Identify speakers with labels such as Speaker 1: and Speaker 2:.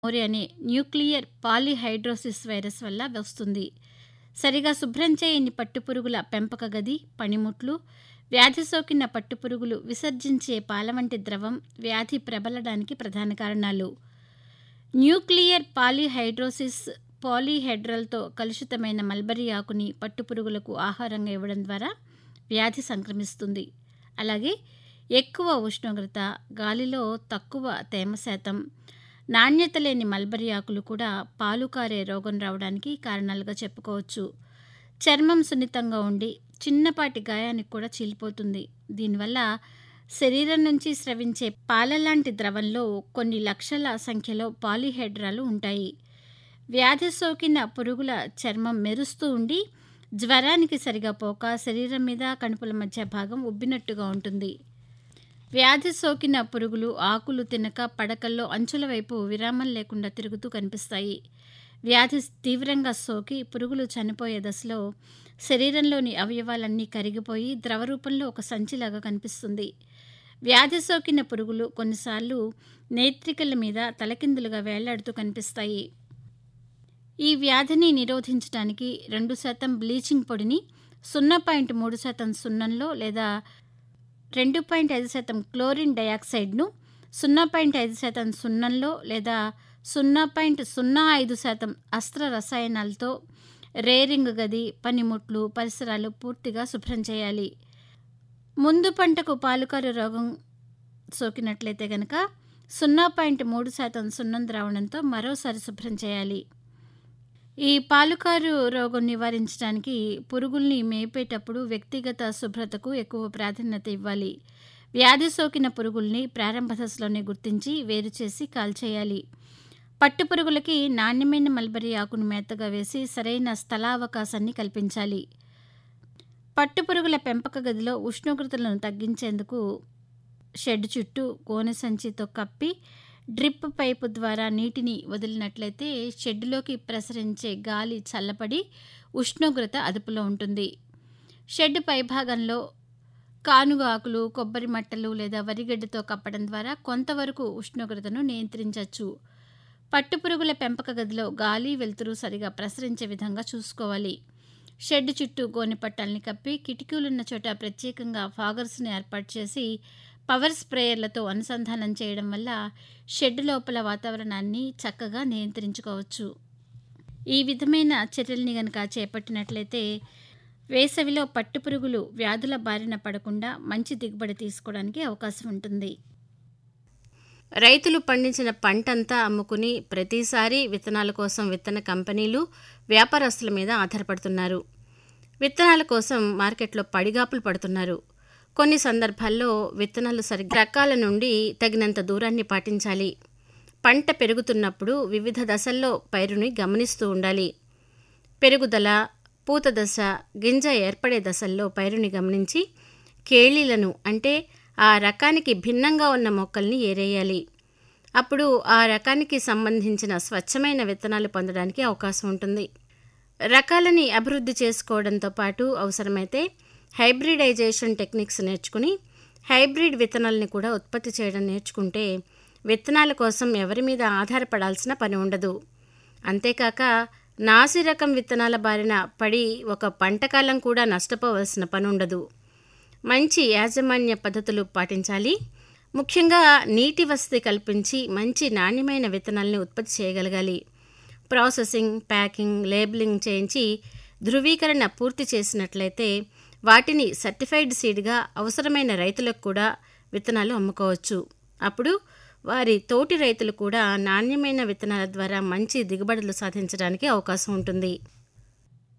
Speaker 1: మోరి అనే nuclear పాలీహైడ్రోసిస్ virus వల్ల వస్తుంది సరిగా శుభ్రం చేయని పట్టుపురుగుల పెంపక గది పనిముట్లు వ్యాధి సోకిన పట్టుపురుగులు విసర్జించే పాల వంటి ద్రవం వ్యాధి ప్రబలడానికి ప్రధాన కారణాలు న్యూక్లియర్ పాలీహైడ్రోసిస్ పాలీహెడ్రల్తో కలుషితమైన మల్బరీ ఆకుని పట్టుపురుగులకు ఆహారంగా ఇవ్వడం ద్వారా వ్యాధి సంక్రమిస్తుంది అలాగే ఎక్కువ ఉష్ణోగ్రత గాలిలో తక్కువ తేమ శాతం నాణ్యత లేని మల్బరీ ఆకులు కూడా పాలు కారే రోగం రావడానికి కారణాలుగా చెప్పుకోవచ్చు చర్మం సున్నితంగా ఉండి చిన్నపాటి గాయానికి కూడా చీలిపోతుంది దీనివల్ల శరీరం నుంచి స్రవించే పాల లాంటి ద్రవంలో కొన్ని లక్షల సంఖ్యలో పాలీహెడ్రాలు ఉంటాయి వ్యాధి సోకిన పురుగుల చర్మం మెరుస్తూ ఉండి జ్వరానికి సరిగా పోక శరీరం మీద కణుపుల మధ్య భాగం ఉబ్బినట్టుగా ఉంటుంది వ్యాధి సోకిన పురుగులు ఆకులు తినక పడకల్లో అంచుల వైపు విరామం లేకుండా తిరుగుతూ కనిపిస్తాయి వ్యాధి తీవ్రంగా సోకి పురుగులు చనిపోయే దశలో శరీరంలోని అవయవాలన్నీ కరిగిపోయి ద్రవ రూపంలో ఒక సంచిలాగా కనిపిస్తుంది వ్యాధి సోకిన పురుగులు కొన్నిసార్లు నేత్రికల మీద తలకిందులుగా వేలాడుతూ కనిపిస్తాయి ఈ వ్యాధిని నిరోధించడానికి రెండు శాతం బ్లీచింగ్ పొడిని సున్నా పాయింట్ మూడు శాతం సున్నంలో లేదా రెండు పాయింట్ ఐదు శాతం క్లోరిన్ డయాక్సైడ్ను సున్నా పాయింట్ ఐదు శాతం సున్నంలో లేదా సున్నా పాయింట్ సున్నా ఐదు శాతం అస్త్ర రసాయనాలతో రేరింగ్ గది పనిముట్లు పరిసరాలు పూర్తిగా శుభ్రం చేయాలి ముందు పంటకు పాలుకారు రోగం సోకినట్లయితే గనక సున్నా పాయింట్ మూడు శాతం సున్నం ద్రావణంతో మరోసారి శుభ్రం చేయాలి ఈ పాలుకారు రోగం నివారించడానికి పురుగుల్ని మేపేటప్పుడు వ్యక్తిగత శుభ్రతకు ఎక్కువ ప్రాధాన్యత ఇవ్వాలి వ్యాధి సోకిన పురుగుల్ని ప్రారంభ దశలోనే గుర్తించి వేరు చేసి కాల్చేయాలి పట్టు పురుగులకి నాణ్యమైన మల్బరీ ఆకును మేతగా వేసి సరైన స్థలావకాశాన్ని కల్పించాలి పట్టు పురుగుల పెంపక గదిలో ఉష్ణోగ్రతలను తగ్గించేందుకు షెడ్ చుట్టూ గోనె సంచితో కప్పి డ్రిప్ పైపు ద్వారా నీటిని వదిలినట్లయితే షెడ్లోకి ప్రసరించే గాలి చల్లబడి ఉష్ణోగ్రత అదుపులో ఉంటుంది షెడ్ పైభాగంలో కానుగ ఆకులు కొబ్బరి మట్టలు లేదా వరిగడ్డతో కప్పడం ద్వారా కొంతవరకు ఉష్ణోగ్రతను నియంత్రించవచ్చు పట్టుపురుగుల పెంపక గదిలో గాలి వెలుతురు సరిగా ప్రసరించే విధంగా చూసుకోవాలి షెడ్ చుట్టూ గోనె పట్టాలని కప్పి కిటికీలున్న చోట ప్రత్యేకంగా ఫాగర్స్ని ఏర్పాటు చేసి పవర్ స్ప్రేయర్లతో అనుసంధానం చేయడం వల్ల షెడ్ లోపల వాతావరణాన్ని చక్కగా నియంత్రించుకోవచ్చు ఈ విధమైన చర్యల్ని గనక చేపట్టినట్లయితే వేసవిలో పట్టుపురుగులు వ్యాధుల బారిన పడకుండా మంచి దిగుబడి తీసుకోవడానికి అవకాశం ఉంటుంది
Speaker 2: రైతులు పండించిన పంటంతా అమ్ముకుని ప్రతిసారి విత్తనాల కోసం విత్తన కంపెనీలు వ్యాపారస్తుల మీద ఆధారపడుతున్నారు విత్తనాల కోసం మార్కెట్లో పడిగాపులు పడుతున్నారు కొన్ని సందర్భాల్లో విత్తనాలు సరిగ్గా రకాల నుండి తగినంత దూరాన్ని పాటించాలి పంట పెరుగుతున్నప్పుడు వివిధ దశల్లో పైరుని గమనిస్తూ ఉండాలి పెరుగుదల పూత దశ గింజ ఏర్పడే దశల్లో పైరుని గమనించి కేళీలను అంటే ఆ రకానికి భిన్నంగా ఉన్న మొక్కల్ని ఏరేయాలి అప్పుడు ఆ రకానికి సంబంధించిన స్వచ్ఛమైన విత్తనాలు పొందడానికి అవకాశం ఉంటుంది రకాలని అభివృద్ధి చేసుకోవడంతో పాటు అవసరమైతే హైబ్రిడైజేషన్ టెక్నిక్స్ నేర్చుకుని హైబ్రిడ్ విత్తనాలని కూడా ఉత్పత్తి చేయడం నేర్చుకుంటే విత్తనాల కోసం ఎవరి మీద ఆధారపడాల్సిన పని ఉండదు అంతేకాక నాసి రకం విత్తనాల బారిన పడి ఒక పంటకాలం కూడా నష్టపోవలసిన పని ఉండదు మంచి యాజమాన్య పద్ధతులు పాటించాలి ముఖ్యంగా నీటి వసతి కల్పించి మంచి నాణ్యమైన విత్తనాలని ఉత్పత్తి చేయగలగాలి ప్రాసెసింగ్ ప్యాకింగ్ లేబులింగ్ చేయించి ధృవీకరణ పూర్తి చేసినట్లయితే వాటిని సర్టిఫైడ్ సీడ్గా అవసరమైన రైతులకు కూడా విత్తనాలు అమ్ముకోవచ్చు అప్పుడు వారి తోటి రైతులు కూడా నాణ్యమైన విత్తనాల ద్వారా మంచి దిగుబడులు సాధించడానికి అవకాశం ఉంటుంది